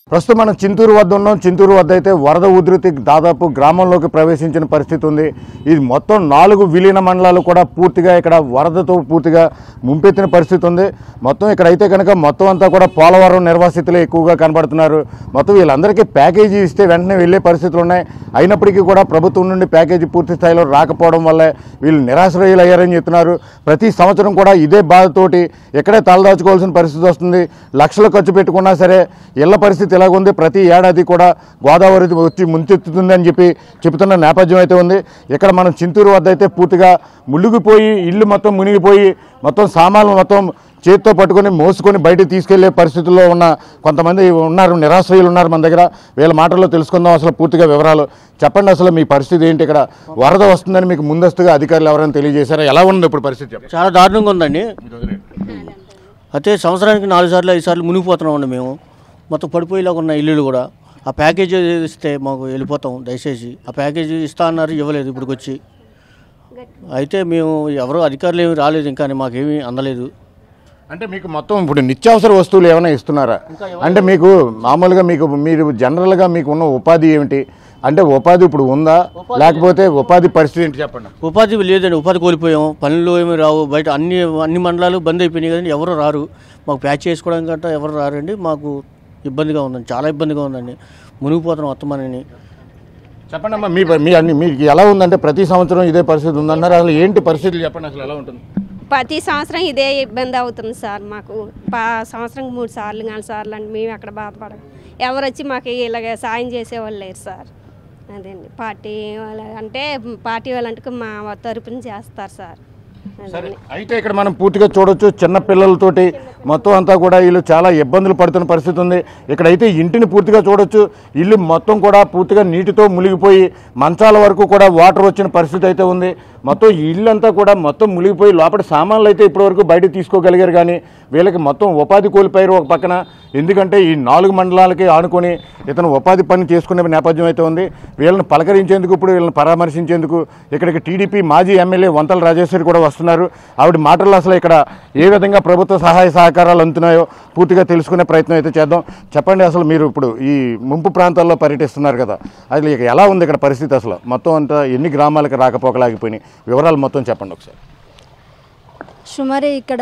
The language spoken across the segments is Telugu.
ప్రస్తుతం మనం చింతూరు వద్ద ఉన్నాం చింతూరు వద్ద అయితే వరద ఉధృతి దాదాపు గ్రామంలోకి ప్రవేశించిన పరిస్థితి ఉంది ఇది మొత్తం నాలుగు విలీన మండలాలు కూడా పూర్తిగా ఇక్కడ వరదతో పూర్తిగా ముంపెత్తిన పరిస్థితి ఉంది మొత్తం ఇక్కడ అయితే కనుక మొత్తం అంతా కూడా పోలవరం నిర్వాసితులే ఎక్కువగా కనబడుతున్నారు మొత్తం వీళ్ళందరికీ ప్యాకేజీ ఇస్తే వెంటనే వెళ్ళే పరిస్థితులు ఉన్నాయి అయినప్పటికీ కూడా ప్రభుత్వం నుండి ప్యాకేజీ పూర్తి స్థాయిలో రాకపోవడం వల్లే వీళ్ళు నిరాశ్రయులు అయ్యారని చెప్తున్నారు ప్రతి సంవత్సరం కూడా ఇదే బాధతోటి ఎక్కడే తలదాచుకోవాల్సిన పరిస్థితి వస్తుంది లక్షలు ఖర్చు పెట్టుకున్నా సరే ఇళ్ల పరిస్థితి ఇలాగుంది ప్రతి ఏడాది కూడా గోదావరి వచ్చి ముంచెత్తుతుంది అని చెప్పి చెబుతున్న నేపథ్యం అయితే ఉంది ఇక్కడ మనం చింతూరు వద్ద అయితే పూర్తిగా మునిగిపోయి ఇల్లు మొత్తం మునిగిపోయి మొత్తం సామాన్లు మొత్తం చేతితో పట్టుకొని మోసుకొని బయటకు తీసుకెళ్లే పరిస్థితుల్లో ఉన్న కొంతమంది ఉన్నారు నిరాశ్రయులు ఉన్నారు మన దగ్గర వీళ్ళ మాటల్లో తెలుసుకుందాం అసలు పూర్తిగా వివరాలు చెప్పండి అసలు మీ పరిస్థితి ఏంటి ఇక్కడ వరద వస్తుందని మీకు ముందస్తుగా అధికారులు ఎవరైనా తెలియజేశారా ఎలా ఉంది ఇప్పుడు పరిస్థితి చెప్పండి చాలా దారుణంగా ఉందండి అయితే సంవత్సరానికి నాలుగు సార్లు ఐదు సార్లు మునిగిపోతున్నామండి మేము మొత్తం పడిపోయేలాగా ఉన్న ఇల్లులు కూడా ఆ ప్యాకేజీ ఇస్తే మాకు వెళ్ళిపోతాం దయచేసి ఆ ప్యాకేజీ ఇస్తా అన్నారు ఇవ్వలేదు ఇప్పటికి వచ్చి అయితే మేము ఎవరో అధికారులు ఏమి రాలేదు ఇంకా మాకేమీ అందలేదు అంటే మీకు మొత్తం ఇప్పుడు నిత్యావసర వస్తువులు ఏమైనా ఇస్తున్నారా అంటే మీకు మామూలుగా మీకు మీరు జనరల్గా మీకు ఉన్న ఉపాధి ఏమిటి అంటే ఉపాధి ఇప్పుడు ఉందా లేకపోతే ఉపాధి పరిస్థితి ఏంటి చెప్పండి ఉపాధి లేదండి ఉపాధి కోల్పోయాం పనులు ఏమి రావు బయట అన్ని అన్ని మండలాలు బంద్ అయిపోయినాయి కదండి ఎవరు రారు మాకు ప్యాచ్ చేసుకోవడానికి గట్రా ఎవరు రారండి మాకు ఇబ్బందిగా ఉందండి చాలా ఇబ్బందిగా ఉందండి మునిగిపోతున్నాం మొత్తమని చెప్పండి అమ్మా మీ మీ అన్ని మీకు ఎలా ఉందంటే ప్రతి సంవత్సరం ఇదే పరిస్థితి ఉందన్నారు అసలు ఏంటి పరిస్థితులు చెప్పండి అసలు ఎలా ఉంటుంది ప్రతి సంవత్సరం ఇదే ఇబ్బంది అవుతుంది సార్ మాకు పా సంవత్సరం మూడు సార్లు నాలుగు సార్లు అంటే మేము అక్కడ బాధపడం ఎవరు వచ్చి మాకు ఇలాగ సాయం చేసేవాళ్ళు లేరు సార్ అదండి పార్టీ వాళ్ళ అంటే పార్టీ వాళ్ళంటే మా తరపున చేస్తారు సార్ సరే అయితే ఇక్కడ మనం పూర్తిగా చూడొచ్చు చిన్న పిల్లలతోటి మొత్తం అంతా కూడా వీళ్ళు చాలా ఇబ్బందులు పడుతున్న పరిస్థితి ఉంది ఇక్కడైతే ఇంటిని పూర్తిగా చూడొచ్చు ఇల్లు మొత్తం కూడా పూర్తిగా నీటితో మునిగిపోయి మంచాల వరకు కూడా వాటర్ వచ్చిన పరిస్థితి అయితే ఉంది మొత్తం ఈ ఇల్లు అంతా కూడా మొత్తం మునిగిపోయి లోపల సామాన్లు అయితే ఇప్పటివరకు బయట తీసుకోగలిగారు కానీ వీళ్ళకి మొత్తం ఉపాధి కోల్పోయారు ఒక పక్కన ఎందుకంటే ఈ నాలుగు మండలాలకి ఆనుకొని ఇతను ఉపాధి పని చేసుకునే నేపథ్యం అయితే ఉంది వీళ్ళని పలకరించేందుకు ఇప్పుడు వీళ్ళని పరామర్శించేందుకు ఇక్కడికి టీడీపీ మాజీ ఎమ్మెల్యే వంతల రాజేశ్వరి కూడా వస్తున్నారు ఆవిడ మాటల్లో అసలు ఇక్కడ ఏ విధంగా ప్రభుత్వ సహాయ సహకారాలు అందుతున్నాయో పూర్తిగా తెలుసుకునే ప్రయత్నం అయితే చేద్దాం చెప్పండి అసలు మీరు ఇప్పుడు ఈ ముంపు ప్రాంతాల్లో పర్యటిస్తున్నారు కదా అసలు ఇక ఎలా ఉంది ఇక్కడ పరిస్థితి అసలు మొత్తం అంతా ఎన్ని గ్రామాలకు రాకపోకలాగిపోయినాయి వివరాలు మొత్తం చెప్పండి ఒకసారి సుమారు ఇక్కడ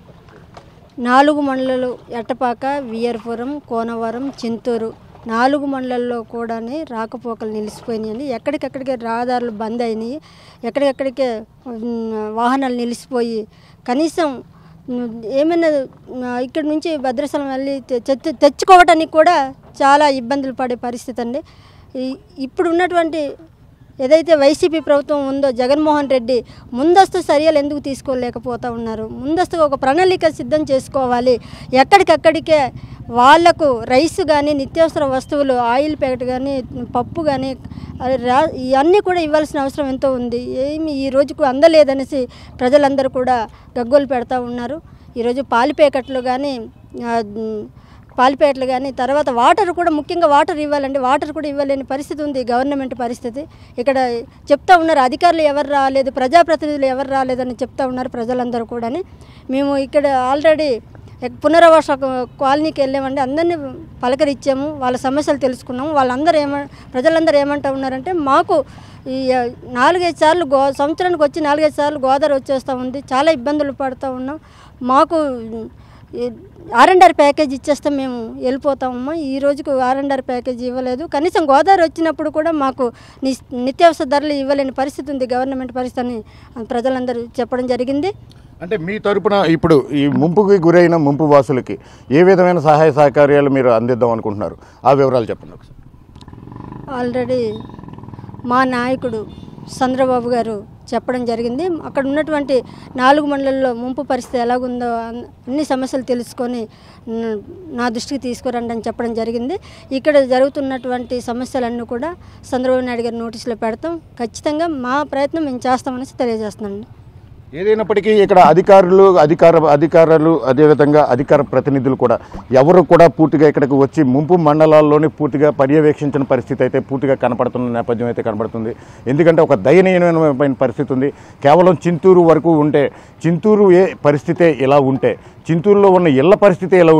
నాలుగు మండలాలు ఎట్టపాక వియర్పురం కోనవరం చింతూరు నాలుగు మండలాల్లో కూడా రాకపోకలు నిలిచిపోయినాయండి ఎక్కడికెక్కడికి రహదారులు బంద్ అయినాయి ఎక్కడికెక్కడికే ఉమ్, వాహనాలు నిలిచిపోయి కనీసం ఉమ్, ఏమైనా ఉమ్, ఇక్కడి నుంచి భద్రాచలం వెళ్ళి తె- తెచ్చు- తెచ్చుకోవటానికి కూడా చాలా ఇబ్బందులు పడే పరిస్థితి అండి ఈ- ఇప్పుడు ఉన్నటువంటి ఏదైతే వైసీపీ ప్రభుత్వం ఉందో జగన్మోహన్ రెడ్డి ముందస్తు చర్యలు ఎందుకు తీసుకోలేకపోతా ఉన్నారు ముందస్తుగా ఒక ప్రణాళిక సిద్ధం చేసుకోవాలి ఎక్కడికక్కడికే వాళ్లకు రైస్ కానీ నిత్యావసర వస్తువులు ఆయిల్ ప్యాకెట్ కానీ పప్పు కానీ అది రా- ఇవన్నీ కూడా ఇవ్వాల్సిన అవసరం ఎంతో ఉంది ఏమి ఈ రోజుకు అందలేదనేసి ప్రజలందరూ కూడా గగ్గోలు పెడతా ఉన్నారు ఈరోజు పాలి ప్యాకెట్లు కానీ ఆ, పాలిపేటలు కానీ తర్వాత వాటర్ కూడా ముఖ్యంగా వాటర్ ఇవ్వాలండి వాటర్ కూడా ఇవ్వలేని పరిస్థితి ఉంది గవర్నమెంట్ పరిస్థితి ఇక్కడ చెప్తా ఉన్నారు అధికారులు ఎవరు రాలేదు ప్రజాప్రతినిధులు ఎవరు రాలేదని చెప్తా ఉన్నారు ప్రజలందరూ కూడా మేము ఇక్కడ ఆల్రెడీ పునరావాస కాలనీకి వెళ్ళామండి అందరినీ పలకరించాము వాళ్ళ సమస్యలు తెలుసుకున్నాము వాళ్ళందరూ ఏమ ప్రజలందరూ ఏమంటా ఉన్నారంటే మాకు ఈ నాలుగైదు సార్లు గో సంవత్సరానికి వచ్చి నాలుగైదు సార్లు గోదావరి వచ్చేస్తూ ఉంది చాలా ఇబ్బందులు పడుతూ ఉన్నాం మాకు ఆర్ అండ్ ఆర్ ప్యాకేజ్ ఇచ్చేస్తే మేము వెళ్ళిపోతామమ్మా ఈ రోజుకు ఆర్ అండ్ ఆర్ ప్యాకేజ్ ఇవ్వలేదు కనీసం గోదావరి వచ్చినప్పుడు కూడా మాకు ని నిత్యావసర ధరలు ఇవ్వలేని పరిస్థితి ఉంది గవర్నమెంట్ పరిస్థితి అని ప్రజలందరూ చెప్పడం జరిగింది అంటే మీ తరపున ఇప్పుడు ఈ ముంపుకి గురైన ముంపు వాసులకి ఏ విధమైన సహాయ సహకార్యాలు మీరు అందిద్దాం అనుకుంటున్నారు ఆ వివరాలు చెప్పండి ఒకసారి ఆల్రెడీ మా నాయకుడు చంద్రబాబు గారు చెప్పడం జరిగింది అక్కడ ఉన్నటువంటి నాలుగు మండలంలో ముంపు పరిస్థితి ఎలాగుందో అన్- అన్ని సమస్యలు తెలుసుకొని న- నా దృష్టికి తీసుకురండి అని చెప్పడం జరిగింది ఇక్కడ జరుగుతున్నటువంటి సమస్యలన్నీ కూడా చంద్రబాబు నాయుడు గారి నోటీసులో పెడతాం ఖచ్చితంగా మా ప్రయత్నం మేము చేస్తామనేసి తెలియజేస్తున్నాను ఏదైనప్పటికీ ఇక్కడ అధికారులు అధికార అధికారులు అదేవిధంగా అధికార ప్రతినిధులు కూడా ఎవరు కూడా పూర్తిగా ఇక్కడికి వచ్చి ముంపు మండలాల్లోని పూర్తిగా పర్యవేక్షించిన పరిస్థితి అయితే పూర్తిగా కనపడుతున్న నేపథ్యం అయితే కనపడుతుంది ఎందుకంటే ఒక దయనీయమైన పరిస్థితి ఉంది కేవలం చింతూరు వరకు ఉంటే చింతూరు ఏ పరిస్థితే ఇలా ఉంటే చింతూరులో ఉన్న ఇళ్ల పరిస్థితి ఎలా ఉంటే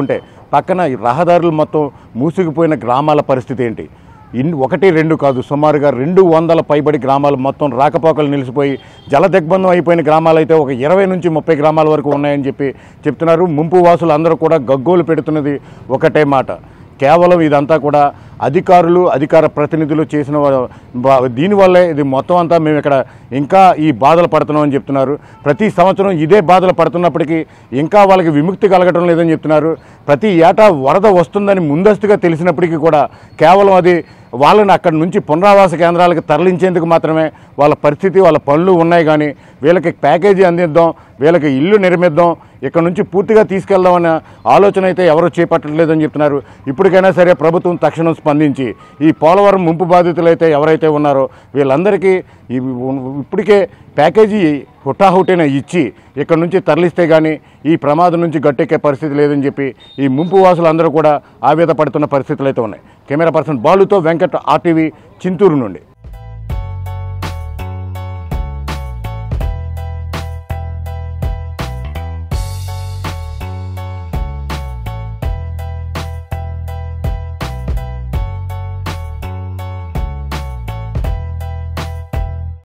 పక్కన ఈ రహదారులు మొత్తం మూసుకుపోయిన గ్రామాల పరిస్థితి ఏంటి ఇన్ ఒకటి రెండు కాదు సుమారుగా రెండు వందల పైబడి గ్రామాలు మొత్తం రాకపోకలు నిలిచిపోయి జల దిగ్బంధం అయిపోయిన గ్రామాలు అయితే ఒక ఇరవై నుంచి ముప్పై గ్రామాల వరకు ఉన్నాయని చెప్పి చెప్తున్నారు ముంపు వాసులు అందరూ కూడా గగ్గోలు పెడుతున్నది ఒకటే మాట కేవలం ఇదంతా కూడా అధికారులు అధికార ప్రతినిధులు చేసిన వా- బా- దీనివల్లే ఇది మొత్తం అంతా మేము ఇక్కడ ఇంకా ఈ బాధలు పడుతున్నాం అని చెప్తున్నారు ప్రతి సంవత్సరం ఇదే బాధలు పడుతున్నప్పటికీ ఇంకా వాళ్ళకి విముక్తి కలగటం లేదని చెప్తున్నారు ప్రతి ఏటా వరద వస్తుందని ముందస్తుగా తెలిసినప్పటికీ కూడా కేవలం అది వాళ్ళని అక్కడి నుంచి పునరావాస కేంద్రాలకు తరలించేందుకు మాత్రమే వాళ్ళ పరిస్థితి వాళ్ళ పనులు ఉన్నాయి కానీ వీళ్ళకి ప్యాకేజీ అందిద్దాం వీళ్ళకి ఇల్లు నిర్మిద్దాం ఇక్కడ నుంచి పూర్తిగా తీసుకెళ్దామన్న ఆలోచన అయితే ఎవరూ చేపట్టలేదని చెప్తున్నారు ఇప్పటికైనా సరే ప్రభుత్వం తక్షణం స్పందించి ఈ పోలవరం ముంపు బాధితులు అయితే ఎవరైతే ఉన్నారో వీళ్ళందరికీ ఈ- ఇప్పటికే ప్యాకేజీ హుటాహుటిన ఇచ్చి ఇక్కడ నుంచి తరలిస్తే కానీ ఈ ప్రమాదం నుంచి గట్టెక్కే పరిస్థితి లేదని చెప్పి ఈ ముంపు వాసులందరూ కూడా ఆవేద పడుతున్న పరిస్థితులు అయితే ఉన్నాయి కెమెరా పర్సన్ బాలుతో వెంకట్ ఆర్టీవీ చింతూరు నుండి